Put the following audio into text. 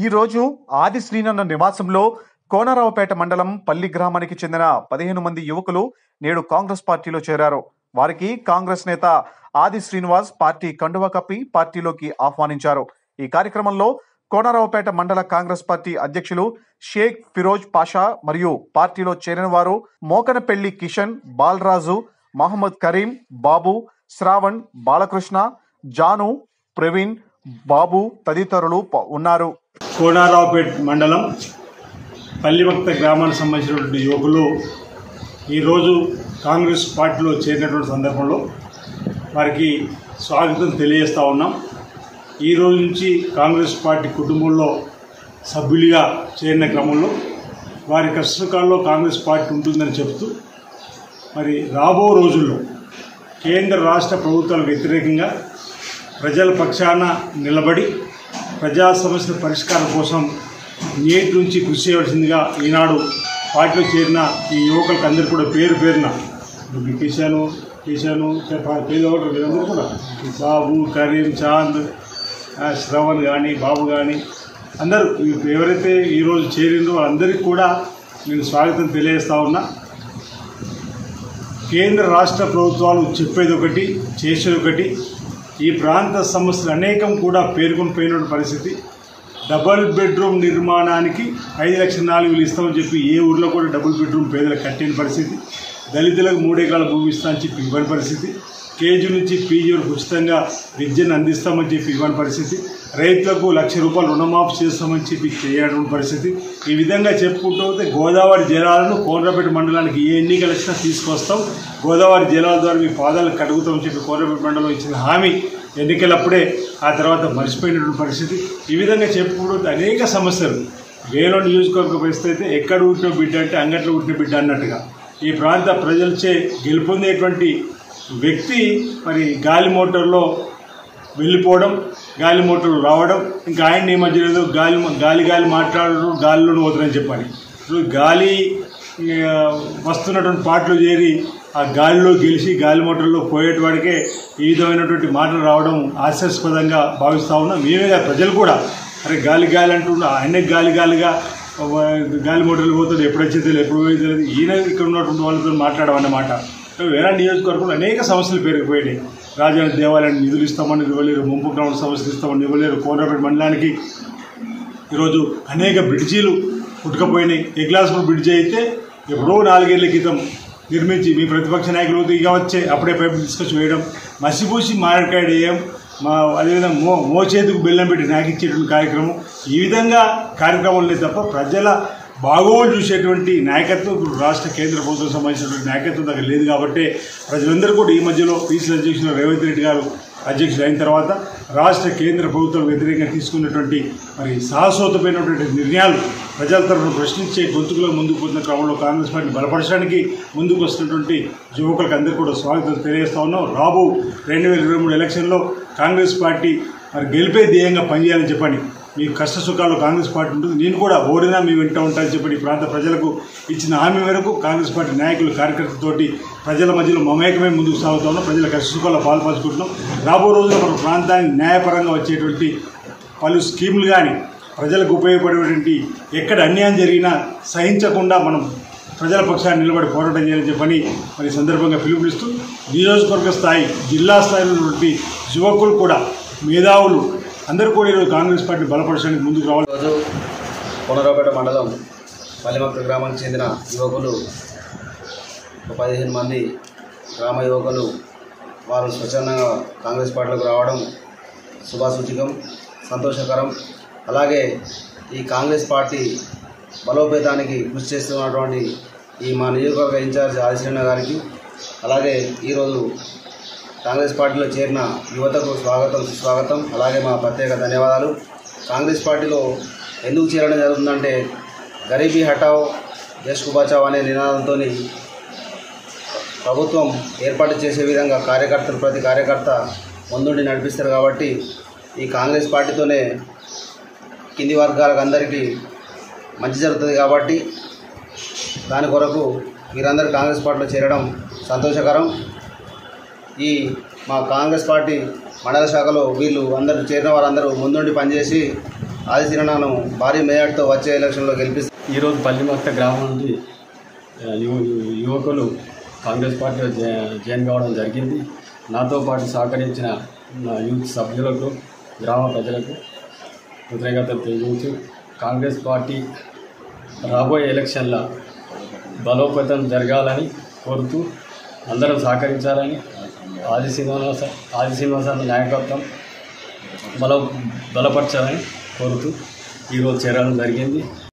ఈ రోజు ఆది శ్రీనన్న నివాసంలో కోనరావుపేట మండలం పల్లి గ్రామానికి చెందిన పదిహేను మంది యువకులు నేడు కాంగ్రెస్ పార్టీలో చేరారు వారికి కాంగ్రెస్ నేత ఆది శ్రీనివాస్ పార్టీ కండువా కప్పి పార్టీలోకి ఆహ్వానించారు ఈ కార్యక్రమంలో కోనరావుపేట మండల కాంగ్రెస్ పార్టీ అధ్యక్షులు షేక్ ఫిరోజ్ పాషా మరియు పార్టీలో చేరిన వారు మోకనపెల్లి కిషన్ బాలరాజు మహమ్మద్ కరీం బాబు శ్రావణ్ బాలకృష్ణ జాను ప్రవీణ్ బాబు తదితరులు ప- ఉన్నారు కోనారావుపేట్ మండలం పల్లిభక్త గ్రామానికి సంబంధించినటువంటి యువకులు ఈరోజు కాంగ్రెస్ పార్టీలో చేరినటువంటి సందర్భంలో వారికి స్వాగతం తెలియజేస్తూ ఉన్నాం ఈ రోజు నుంచి కాంగ్రెస్ పార్టీ కుటుంబంలో సభ్యులుగా చేరిన క్రమంలో వారి కష్టకాలంలో కాంగ్రెస్ పార్టీ ఉంటుందని చెప్తూ మరి రాబో రోజుల్లో కేంద్ర రాష్ట్ర ప్రభుత్వాలకు వ్యతిరేకంగా ప్రజల పక్షాన నిలబడి ప్రజా సమస్యల పరిష్కారం కోసం నేటి నుంచి కృషి చేయవలసిందిగా ఈనాడు పార్టీలో చేరిన ఈ యువకులకు అందరూ కూడా పేరు పేరున ఇప్పుడు కిషాను కిషాను పేరు వీరందరూ కూడా బాబు కరీం చాంద్ ఆ, శ్రవణ్ కానీ బాబు కానీ అందరూ ఎవరైతే ఈరోజు చేరిందో వాళ్ళందరికీ కూడా నేను స్వాగతం తెలియజేస్తా ఉన్నా కేంద్ర రాష్ట్ర ప్రభుత్వాలు చెప్పేది ఒకటి చేసేది ఒకటి ఈ ప్రాంత సమస్యలు అనేకం కూడా పేర్కొని పోయిన పరిస్థితి డబల్ బెడ్రూమ్ నిర్మాణానికి ఐదు లక్షల నాలుగు వేలు ఇస్తామని చెప్పి ఏ ఊర్లో కూడా డబుల్ బెడ్రూమ్ పేదలకు కట్టిన పరిస్థితి దళితులకు మూడెకరాల భూమి ఇస్తామని చెప్పి ఇవ్వని పరిస్థితి కేజీ నుంచి పీజీ వరకు ఉచితంగా విద్యను అందిస్తామని చెప్పి ఇవ్వని పరిస్థితి రైతులకు లక్ష రూపాయలు రుణమాఫీ చేస్తామని చెప్పి చేయడం పరిస్థితి ఈ విధంగా చెప్పుకుంటూ పోతే గోదావరి జలాలను కోనరాపేట మండలానికి ఏ ఎన్నికలు వచ్చినా తీసుకొస్తాం గోదావరి జలాల ద్వారా మీ పాదాలకు కడుగుతామని చెప్పి కోనరాపేట మండలం ఇచ్చిన హామీ ఎన్నికలప్పుడే ఆ తర్వాత మర్చిపోయినటువంటి పరిస్థితి ఈ విధంగా చెప్పుకుంటూ పోతే అనేక సమస్యలు వేలో నియోజకవర్గ పరిస్థితి అయితే ఎక్కడ ఉంటున్న బిడ్డ అంటే అంగట్లో ఉంటున్న బిడ్డ అన్నట్టుగా ఈ ప్రాంత ప్రజలచే గెలుపొందేటువంటి వ్యక్తి మరి గాలి మోటార్లో వెళ్ళిపోవడం గాలి మోటార్లు రావడం ఇంకా ఆయన ఈ మధ్య ఏదో గాలి గాలి గాలి మాట్లాడడం గాలిలోనే పోతారని చెప్పాలి ఇప్పుడు గాలి ఆ, వస్తున్నటువంటి పాటలు చేరి ఆ గాలిలో గెలిచి గాలి మోటార్లో పోయేటివాడికే ఈ విధమైనటువంటి మాటలు రావడం హాస్యాస్పదంగా భావిస్తూ ఉన్నాం మేమే కాదు ప్రజలు కూడా అరే గాలి గాలి అంటున్నా ఆయనే గాలి గాలిగా ఆ, గాలి మోటార్లు పోతాడు ఎప్పుడు వచ్చేది తెలియదు ఎప్పుడు పోయేది తెలియదు ఈయన ఇక్కడ ఉన్నటువంటి వాళ్ళతో మాట్లాడమన్నమాట వేరే నియోజకవర్గంలో అనేక సమస్యలు పెరిగిపోయినాయి రాజధాని దేవాలయాన్ని నిధులు ఇస్తామని ఇవ్వలేరు ముంపు గ్రౌండ్ సమస్యలు ఇస్తామని ఇవ్వలేరు కోనరాపేట మండలానికి ఈరోజు అనేక బ్రిడ్జీలు పుట్టుకపోయినాయి ఎగ్లాస్పూర్ బ్రిడ్జి అయితే ఎప్పుడో నాలుగేళ్ల క్రితం నిర్మించి మీ ప్రతిపక్ష నాయకులు ఇక వచ్చే అప్పుడే పైపు తీసుకొచ్చి వేయడం మసిపూసి మారడికాయ వేయం మా అదేవిధంగా మో మోచేతుకు బెల్లం పెట్టి నాకిచ్చేటువంటి కార్యక్రమం ఈ విధంగా కార్యక్రమాలు లేదు తప్ప ప్రజల బాగోలు చూసేటువంటి నాయకత్వం ఇప్పుడు రాష్ట్ర కేంద్ర ప్రభుత్వం సంబంధించినటువంటి నాయకత్వం దగ్గర లేదు కాబట్టి ప్రజలందరూ కూడా ఈ మధ్యలో పీసీల అధ్యక్షులు రేవంత్ రెడ్డి గారు అధ్యక్షుడు అయిన తర్వాత రాష్ట్ర కేంద్ర ప్రభుత్వం వ్యతిరేకంగా తీసుకున్నటువంటి మరి సాహసోతమైనటువంటి నిర్ణయాలు ప్రజల తరఫున ప్రశ్నించే గొంతుకులకు ముందుకు పోతున్న క్రమంలో కాంగ్రెస్ పార్టీ బలపరచడానికి ముందుకు వస్తున్నటువంటి యువకులకు అందరికీ కూడా స్వాగతం తెలియజేస్తా ఉన్నాం రాబో రెండు వేల ఇరవై మూడు ఎలక్షన్లో కాంగ్రెస్ పార్టీ మరి గెలిపే ధ్యేయంగా పనిచేయాలని చెప్పండి మీ కష్ట సుఖాల్లో కాంగ్రెస్ పార్టీ ఉంటుంది నేను కూడా ఓడినా మీ వెంట ఉంటానని చెప్పి ఈ ప్రాంత ప్రజలకు ఇచ్చిన హామీ మేరకు కాంగ్రెస్ పార్టీ నాయకులు కార్యకర్తలతోటి ప్రజల మధ్యలో మమేకమే ముందుకు సాగుతా ఉన్నాం ప్రజల కష్ట సుఖాల్లో పాల్పంచుకుంటున్నాం రాబో రోజుల్లో మన ప్రాంతానికి న్యాయపరంగా వచ్చేటువంటి పలు స్కీములు కానీ ప్రజలకు ఉపయోగపడేటువంటి ఎక్కడ అన్యాయం జరిగినా సహించకుండా మనం ప్రజల పక్షాన్ని నిలబడి పోరాటం చేయాలని చెప్పని మరి ఈ సందర్భంగా పిలుపునిస్తూ నియోజకవర్గ స్థాయి జిల్లా స్థాయిలో ఉన్నటువంటి యువకులు కూడా మేధావులు అందరూ కూడా ఈరోజు కాంగ్రెస్ పార్టీ బలపరచడానికి ముందుకు రావాలి ఈరోజు కొనరాపేట మండలం పల్లిమక్క గ్రామానికి చెందిన యువకులు ఒక పదిహేను మంది గ్రామ యువకులు వారు స్వచ్ఛందంగా కాంగ్రెస్ పార్టీలోకి రావడం శుభాసూచకం సంతోషకరం అలాగే ఈ కాంగ్రెస్ పార్టీ బలోపేతానికి కృషి చేస్తున్నటువంటి ఈ మా నియోజకవర్గ ఇన్ఛార్జ్ ఆదిశ్రీణ గారికి అలాగే ఈరోజు కాంగ్రెస్ పార్టీలో చేరిన యువతకు స్వాగతం సుస్వాగతం అలాగే మా ప్రత్యేక ధన్యవాదాలు కాంగ్రెస్ పార్టీలో ఎందుకు చేరడం జరుగుతుందంటే గరీబీ హటావ్ దేశ్ కు బచావ్ అనే నినాదంతో ప్రభుత్వం ఏర్పాటు చేసే విధంగా కార్యకర్తలు ప్రతి కార్యకర్త ముందుండి నడిపిస్తారు కాబట్టి ఈ కాంగ్రెస్ పార్టీతోనే కింది వర్గాలకు అందరికీ మంచి జరుగుతుంది కాబట్టి దాని కొరకు వీరందరూ కాంగ్రెస్ పార్టీలో చేరడం సంతోషకరం ఈ మా కాంగ్రెస్ పార్టీ మండల శాఖలో వీళ్ళు అందరూ చేరిన వారందరూ ముందుండి పనిచేసి ఆది శ్రీనాను భారీ మేయర్తో వచ్చే ఎలక్షన్లో గెలిపిస్తే ఈరోజు పల్లిమక్త గ్రామం నుండి ఆ, యువ- యువ- యువకులు కాంగ్రెస్ పార్టీలో జా- జాయిన్ కావడం జరిగింది నాతో పాటు సహకరించిన నా యూత్ సభ్యులకు గ్రామ ప్రజలకు కృతజ్ఞతలు తెలియజేస్తూ కాంగ్రెస్ పార్టీ రాబోయే ఎలక్షన్ల బలోపేతం జరగాలని కోరుతూ అందరం సహకరించాలని ఆది శ్రీనివాస ఆది శ్రీనివాస నాయకత్వం బల బలపరచాలని కోరుతూ ఈరోజు చేరడం జరిగింది